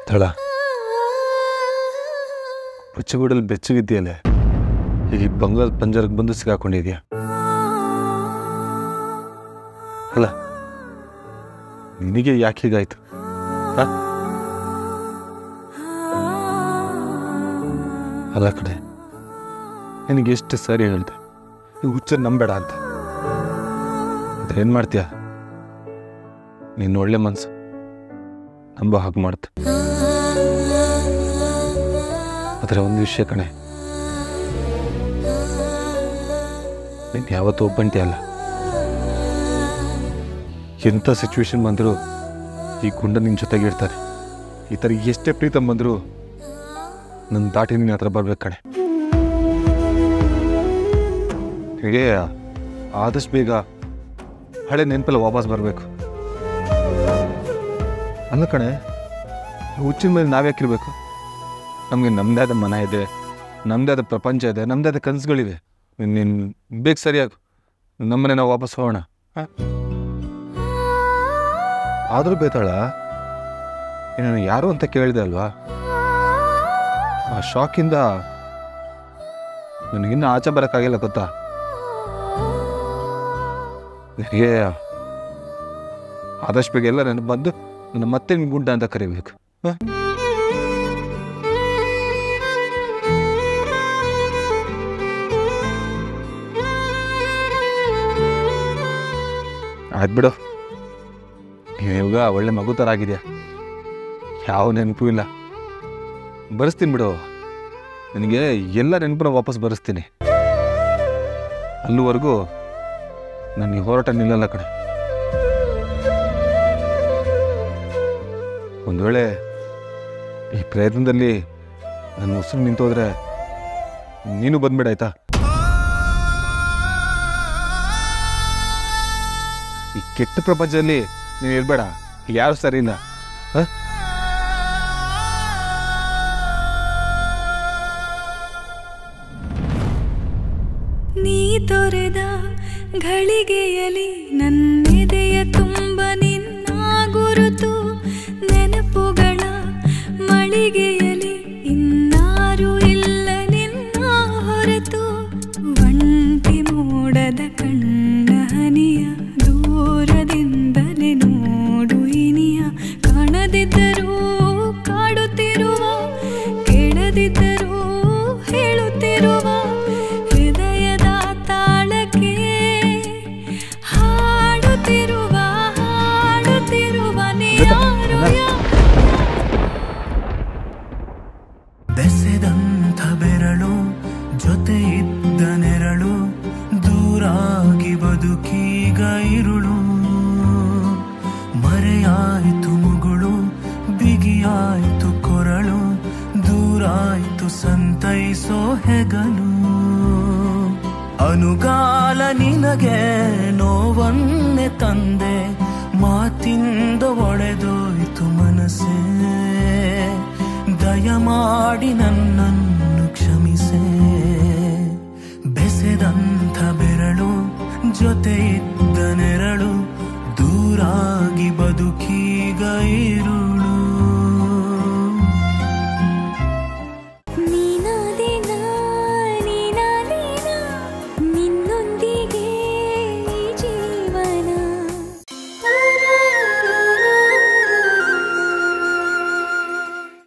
ತಳ ಬಚ್ಚಗೂಡಲ್ಲಿ ಬೆಚ್ಚಗಿದ್ದೀಯಲ್ಲೇ ಈಗ ಈ ಬಂಗಾರದ ಪಂಜರಕ್ಕೆ ಬಂದು ಸಿಗಾಕೊಂಡಿದ್ಯಾ ಅಲ್ಲ ನಿನಗೆ ಯಾಕೆ ಹೀಗಾಯ್ತು ಹ? ಅಲ್ಲ ಕಡೆ ನಿನಗೆ ಎಷ್ಟು ಸರಿ ಹೇಳ್ದೆ ಈ ಹುಚ್ಚ ನಂಬೇಡ ಅಂತ ಏನು ಮಾಡ್ತೀಯ ನೀನು ಒಳ್ಳೆ ಮನ್ಸು ನಂಬೋ ಹಾಗೆ ಮಾಡ್ತ ಆದರೆ ಒಂದು ವಿಷಯ ಕಣೆ ನೀನು ಯಾವತ್ತೂ ಒಬ್ಬಂಟಿ ಅಲ್ಲ ಎಂಥ ಸಿಚುವೇಶನ್ ಬಂದರೂ ಈ ಗುಂಡ ನಿನ್ನ ಜೊತೆಗೆ ಇರ್ತಾರೆ ಈ ಥರ ಎಷ್ಟೇ ಪ್ರೀತಮ್ ಬಂದರೂ ನನ್ನ ದಾಟಿ ನಿನ್ನ ಹತ್ರ ಬರ್ಬೇಕು ಕಣೆ ಹೀಗೆ ಆದಷ್ಟು ಬೇಗ ಹಳೆ ನೆನಪೆಲ್ಲ ವಾಪಸ್ ಬರಬೇಕು ಅಲ್ಲ ಕಣೆ ಹುಚ್ಚಿನ ಮೇಲೆ ನಾವ್ಯಾಕಿರ್ಬೇಕು ನಮಗೆ ನಮ್ಮದೇ ಆದ ಮನ ಇದೆ ನಮ್ಮದೇ ಆದ ಪ್ರಪಂಚ ಇದೆ ನಮ್ಮದೇ ಆದ ಕನಸುಗಳಿವೆ ನೀನು ಬೇಗ ಸರಿಯಾಗು ನಮ್ಮನೆ ನಾವು ವಾಪಸ್ ಹೋಗೋಣ ಆ? ಆದರೂ ಬೇತಾಳ ನಾನು ಯಾರು ಅಂತ ಕೇಳಿದೆ ಅಲ್ವಾ ಆ ಶಾಕಿಂದ ನನಗಿನ್ನೂ ಆಚೆ ಬರೋಕ್ಕಾಗಿಲ್ಲ ಗೊತ್ತಾ ನನಗೆ ಆದಷ್ಟು ಬೇಗ ಎಲ್ಲ ನೆನಪು ಬಂದು ನನ್ನ ಮತ್ತೆ ನಿನ್ ಗುಂಡ ಅಂತ ಕರಿಬೇಕು ಹ? ಆಯ್ತು ಬಿಡು ನೀನ್ ಇವಾಗ ಒಳ್ಳೆ ಮಗು ಥರ ಆಗಿದೆಯಾ ಯಾವ ನೆನಪು ಇಲ್ಲ ಬರೆಸ್ತೀನಿ ಬಿಡು ನಿನಗೆ ಎಲ್ಲ ನೆನಪನ್ನ ವಾಪಸ್ ಬರೆಸ್ತೀನಿ ಅಲ್ಲಿವರೆಗೂ ನನ್ನ ಈ ಹೋರಾಟ ನಿಲ್ಲಲ್ಲ ಕಣೆ ಒಂದು ವೇಳೆ ಈ ಪ್ರಯತ್ನದಲ್ಲಿ ನನ್ನ ಉಸಿರು ನಿಂತೋದ್ರೆ ನೀನು ಬಂದ್ಬಿಡ ಆಯ್ತಾ ಈ ಕೆಟ್ಟ ಪ್ರಪಂಚದಲ್ಲಿ ನೀನು ಇರಬೇಡ ಯಾರು ಸರಿ ಇಲ್ಲ ಹ? ನೀ ತೊರೆದ ಘಳಿಗೆಯಲಿ ನನ್ನೆದೆಯ ತುಂಬ ನಿನ್ನ ಗುರುತು ನೆನಪುಗಳ ಮಳಿಗೆಯಲಿ ಇನ್ನಾರು ಇಲ್ಲ ನಿನ್ನ ಹೊರತು ಒಂಟಿ ಮೋಡದ ಕಣ್ಣ ಹನಿಯ ದೂರದಿಂದಲೇ ನೋಡು ಇನಿಯ ಕಾಣದಿದ್ದರೂ ಕಾಡುತ್ತಿರುವ ಕೇಳದಿದ್ದರೂ ಹೇಳುತ್ತಿರುವ ಹೃದಯದ ತಾಳಕ್ಕೆ ಹಾಡುತ್ತಿರುವ ಹಾಡುತ್ತಿರುವ ನೀರು ಬೆಸೆದಂಥ ಬೆರಳು ಜೊತೆ ಇದ್ದ ನೆರಳು ದೂರಾಗಿ ಬದುಕೀಗ ಇರುಳು ಮರೆಯಾಯಿತು ಮುಗುಳು ಬಿಗಿಯಾಯಿತು ಕೊರಳು ದೂರಾಯಿತು ಸಂತೈಸೋ ಹೆಗಲು ಅನುಗಾಲ ನಿನಗೆ ನೋವನ್ನೆ ತಂದೆ ಮಾತಿಂದ ಒಡೆದೋಯ್ತು ಮನಸ್ಸೇ ದಯಮಾಡಿ ನನ್ನನ್ನು ಕ್ಷಮಿಸೆ ಬೆಸೆದಂಥ ಬೆರಳು ಜೊತೆ ಇದ್ದ ನೆರಳು ದೂರಾಗಿ ಬದುಕೀಗ ಇರು